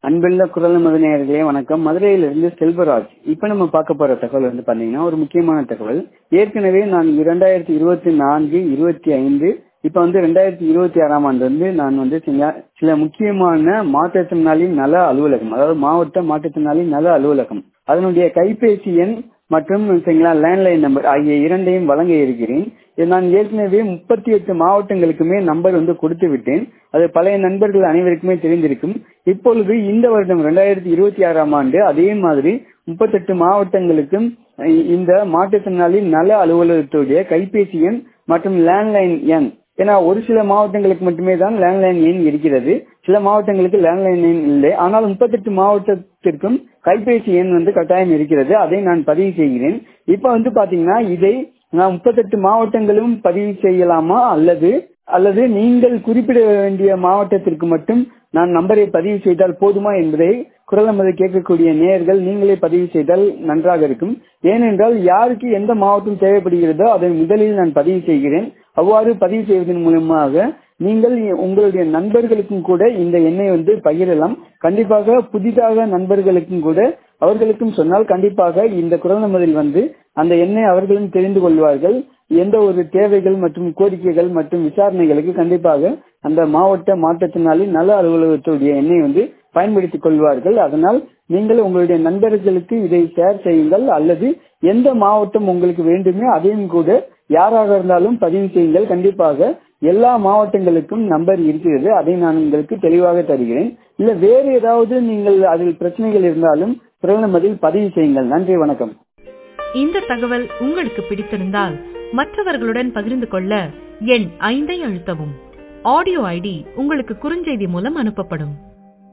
அன்புள்ள குரல் மதுநேயர்களே வணக்கம் மதுரையிலிருந்து செல்வராஜ் இப்ப நம்ம பார்க்க போற தகவல் வந்து பாத்தீங்கன்னா ஒரு முக்கியமான தகவல் ஏற்கனவே நான் இரண்டாயிரத்தி இருபத்தி நான்கு இருபத்தி ஐந்து இப்ப வந்து ரெண்டாயிரத்தி இருபத்தி ஆறாம் ஆண்டு வந்து நான் வந்து சில சில முக்கியமான மாற்றுத்திறனாளி நல அலுவலகம் அதாவது மாவட்ட மாற்றுத்திறனாளி நல அலுவலகம் அதனுடைய கைபேசி எண் மற்றும் சரிங்களா லேண்ட்லைன் நம்பர் ஆகிய இரண்டையும் வழங்க இருக்கிறேன் நான் ஏற்கனவே முப்பத்தி எட்டு மாவட்டங்களுக்குமே நம்பர் வந்து கொடுத்து விட்டேன் அது பழைய நண்பர்கள் அனைவருக்குமே தெரிந்திருக்கும் இப்பொழுது இந்த வருடம் இரண்டாயிரத்தி இருபத்தி ஆறாம் ஆண்டு அதே மாதிரி முப்பத்தெட்டு மாவட்டங்களுக்கும் இந்த மாற்றுத்திறனாளி நல அலுவலகத்துடைய கைபேசி எண் மற்றும் லேண்ட்லைன் எண் ஏன்னா ஒரு சில மாவட்டங்களுக்கு மட்டுமே தான் லேண்ட்லைன் எண் இருக்கிறது சில மாவட்டங்களுக்கு லேண்ட்லைன் எண் இல்லை ஆனால் முப்பத்தெட்டு மாவட்டத்திற்கும் கைபேசி எண் வந்து கட்டாயம் இருக்கிறது அதை நான் பதிவு செய்கிறேன் இப்ப வந்து பாத்தீங்கன்னா இதை நான் முப்பத்தெட்டு மாவட்டங்களும் பதிவு செய்யலாமா அல்லது அல்லது நீங்கள் குறிப்பிட வேண்டிய மாவட்டத்திற்கு மட்டும் நான் நம்பரை பதிவு செய்தால் போதுமா என்பதை குரல் நமது கேட்கக்கூடிய நேயர்கள் நீங்களே பதிவு செய்தால் நன்றாக இருக்கும் ஏனென்றால் யாருக்கு எந்த மாவட்டம் தேவைப்படுகிறதோ அதை முதலில் நான் பதிவு செய்கிறேன் அவ்வாறு பதிவு செய்வதன் மூலமாக நீங்கள் உங்களுடைய நண்பர்களுக்கும் கூட இந்த எண்ணை வந்து பகிரலாம் கண்டிப்பாக புதிதாக நண்பர்களுக்கும் கூட அவர்களுக்கும் சொன்னால் கண்டிப்பாக இந்த குரல் நமதில் வந்து அந்த எண்ணை அவர்களும் தெரிந்து கொள்வார்கள் எந்த ஒரு தேவைகள் மற்றும் கோரிக்கைகள் மற்றும் விசாரணைகளுக்கு கண்டிப்பாக அந்த மாவட்ட மாற்றத்தினாலே நல அலுவலகத்துடைய எண்ணை வந்து பயன்படுத்திக் கொள்வார்கள் அதனால் நீங்கள் உங்களுடைய நண்பர்களுக்கு இதை ஷேர் செய்யுங்கள் அல்லது எந்த மாவட்டம் உங்களுக்கு வேண்டுமே அதையும் கூட யாராக இருந்தாலும் பதிவு செய்யுங்கள் கண்டிப்பாக எல்லா மாவட்டங்களுக்கும் நம்பர் இருக்கிறது அதை நான் உங்களுக்கு தெளிவாக தருகிறேன் இல்ல வேறு ஏதாவது நீங்கள் அதில் பிரச்சனைகள் இருந்தாலும் பிரகடனமதில் பதிவு செய்யுங்கள் நன்றி வணக்கம் இந்த தகவல் உங்களுக்கு பிடித்திருந்தால் மற்றவர்களுடன் பகிர்ந்து கொள்ள எண் ஐந்தை அழுத்தவும் ஆடியோ ஐடி உங்களுக்கு குறுஞ்செய்தி மூலம் அனுப்பப்படும்